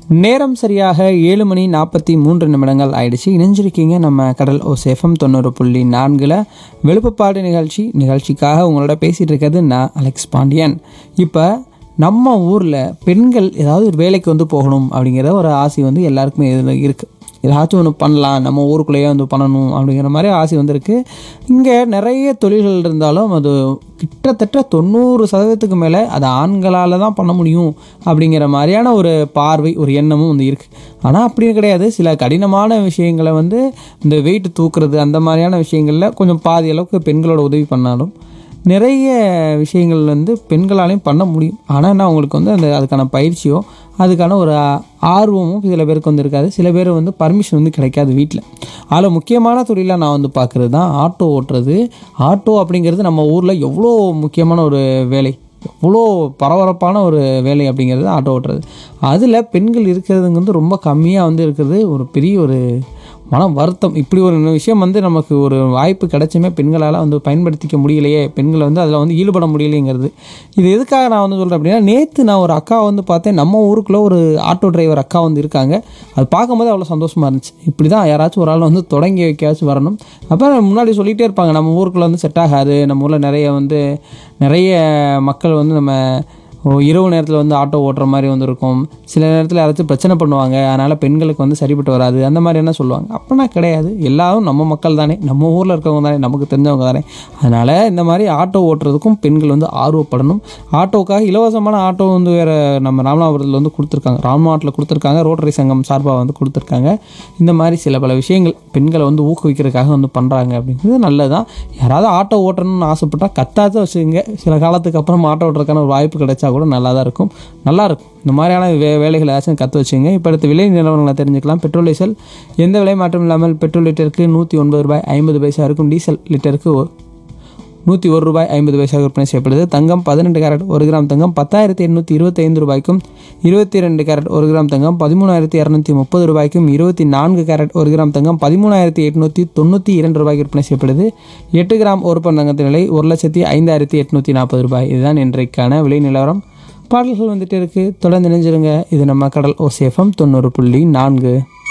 நேரம் சரியாக ஏழு மணி நாற்பத்தி மூன்று நிமிடங்கள் ஆயிடுச்சு இணைஞ்சிருக்கீங்க நம்ம கடல் ஓ சேஃபம் தொண்ணூறு புள்ளி நான்கில் வெளுப்புப்பாடு நிகழ்ச்சி நிகழ்ச்சிக்காக உங்களோட பேசிகிட்டு இருக்கிறது நான் அலெக்ஸ் பாண்டியன் இப்போ நம்ம ஊரில் பெண்கள் ஏதாவது ஒரு வேலைக்கு வந்து போகணும் அப்படிங்கிற ஒரு ஆசை வந்து எல்லாருக்குமே இதில் இருக்குது ஏதாச்சும் ஒன்று பண்ணலாம் நம்ம ஊருக்குள்ளேயே வந்து பண்ணணும் அப்படிங்கிற மாதிரி ஆசை வந்திருக்கு இங்கே நிறைய தொழில்கள் இருந்தாலும் அது கிட்டத்தட்ட தொண்ணூறு சதவீதத்துக்கு மேலே அது ஆண்களால் தான் பண்ண முடியும் அப்படிங்கிற மாதிரியான ஒரு பார்வை ஒரு எண்ணமும் வந்து இருக்குது ஆனால் அப்படின்னு கிடையாது சில கடினமான விஷயங்களை வந்து இந்த வெயிட் தூக்குறது அந்த மாதிரியான விஷயங்களில் கொஞ்சம் பாதி அளவுக்கு பெண்களோட உதவி பண்ணாலும் நிறைய விஷயங்கள் வந்து பெண்களாலையும் பண்ண முடியும் ஆனால் என்ன அவங்களுக்கு வந்து அந்த அதுக்கான பயிற்சியோ அதுக்கான ஒரு ஆ- ஆர்வமும் சில பேருக்கு வந்து இருக்காது சில பேர் வந்து பர்மிஷன் வந்து கிடைக்காது வீட்டில் அதில் முக்கியமான தொழிலாக நான் வந்து பார்க்குறது தான் ஆட்டோ ஓட்டுறது ஆட்டோ அப்படிங்கிறது நம்ம ஊரில் எவ்வளோ முக்கியமான ஒரு வேலை எவ்வளோ பரபரப்பான ஒரு வேலை அப்படிங்கிறது ஆட்டோ ஓட்டுறது அதில் பெண்கள் இருக்கிறதுங்க வந்து ரொம்ப கம்மியாக வந்து இருக்கிறது ஒரு பெரிய ஒரு மன வருத்தம் இப்படி ஒரு விஷயம் வந்து நமக்கு ஒரு வாய்ப்பு கிடைச்சுமே பெண்களால் வந்து பயன்படுத்திக்க முடியலையே பெண்களை வந்து அதில் வந்து ஈடுபட முடியலைங்கிறது இது எதுக்காக நான் வந்து சொல்கிறேன் அப்படின்னா நேற்று நான் ஒரு அக்கா வந்து பார்த்தேன் நம்ம ஊருக்குள்ளே ஒரு ஆட்டோ டிரைவர் அக்கா வந்து இருக்காங்க அது பார்க்கும்போது அவ்வளோ சந்தோஷமாக இருந்துச்சு இப்படி தான் யாராச்சும் ஒரு ஆள் வந்து தொடங்கி வைக்காச்சும் வரணும் அப்போ முன்னாடி சொல்லிகிட்டே இருப்பாங்க நம்ம ஊருக்குள்ளே வந்து செட் ஆகாது நம்ம ஊரில் நிறைய வந்து நிறைய மக்கள் வந்து நம்ம ஓ, இரவு நேரத்தில் வந்து ஆட்டோ ஓட்டுற மாதிரி வந்து இருக்கும் சில நேரத்தில் யாராச்சும் பிரச்சனை பண்ணுவாங்க அதனால் பெண்களுக்கு வந்து சரிப்பட்டு வராது அந்த மாதிரி என்ன சொல்லுவாங்க அப்போனா கிடையாது எல்லாரும் நம்ம மக்கள் தானே நம்ம ஊரில் இருக்கவங்க தானே நமக்கு தெரிஞ்சவங்க தானே அதனால் இந்த மாதிரி ஆட்டோ ஓட்டுறதுக்கும் பெண்கள் வந்து ஆர்வப்படணும் ஆட்டோக்காக இலவசமான ஆட்டோ வந்து வேறு நம்ம ராமநாதபுரத்தில் வந்து கொடுத்துருக்காங்க ராம்நாட்டில் கொடுத்துருக்காங்க ரோட்டரி சங்கம் சார்பாக வந்து கொடுத்துருக்காங்க இந்த மாதிரி சில பல விஷயங்கள் பெண்களை வந்து ஊக்குவிக்கிறதுக்காக வந்து பண்ணுறாங்க அப்படிங்கிறது நல்லது தான் யாராவது ஆட்டோ ஓட்டணும்னு ஆசைப்பட்டால் கத்தாச்சும் வச்சுக்கோங்க சில காலத்துக்கு அப்புறம் ஆட்டோ ஓட்டுறதுக்கான ஒரு வாய்ப்பு கிடைச்சா கூட நல்லா தான் இருக்கும் நல்லா இருக்கும் இந்த மாதிரியான வே வேலைகள் ஏதாச்சும் கற்று வச்சுங்க இப்போ அடுத்த விலை நிலவரங்களை தெரிஞ்சுக்கலாம் பெட்ரோல் டீசல் எந்த விலை மாற்றம் இல்லாமல் பெட்ரோல் லிட்டருக்கு நூற்றி ஒன்பது ரூபாய் ஐம்பது பைசா இருக்கும் டீசல் லிட்டருக்கு ஒ- நூற்றி ஒரு ரூபாய் ஐம்பது பைசா விற்பனை செய்யப்படுது தங்கம் பதினெட்டு கேரட் ஒரு கிராம் தங்கம் பத்தாயிரத்தி எண்ணூற்றி இருபத்தைந்து ரூபாய்க்கும் இருபத்தி ரெண்டு கேரட் ஒரு கிராம் தங்கம் பதிமூணாயிரத்தி இரநூத்தி முப்பது ரூபாய்க்கும் இருபத்தி நான்கு கேரட் ஒரு கிராம் தங்கம் பதிமூணாயிரத்தி எட்நூற்றி தொண்ணூற்றி இரண்டு ரூபாய்க்கு விற்பனை செய்யப்படுது எட்டு கிராம் ஒரு பன் தங்கத்தின் விலை ஒரு லட்சத்தி ஐந்தாயிரத்தி எட்நூற்றி நாற்பது ரூபாய் இதுதான் இன்றைக்கான விலை நிலவரம் பாடல்கள் வந்துட்டு இருக்கு தொடர்ந்து நினைஞ்சிருங்க இது நம்ம கடல் ஓசேஃபம் தொண்ணூறு புள்ளி நான்கு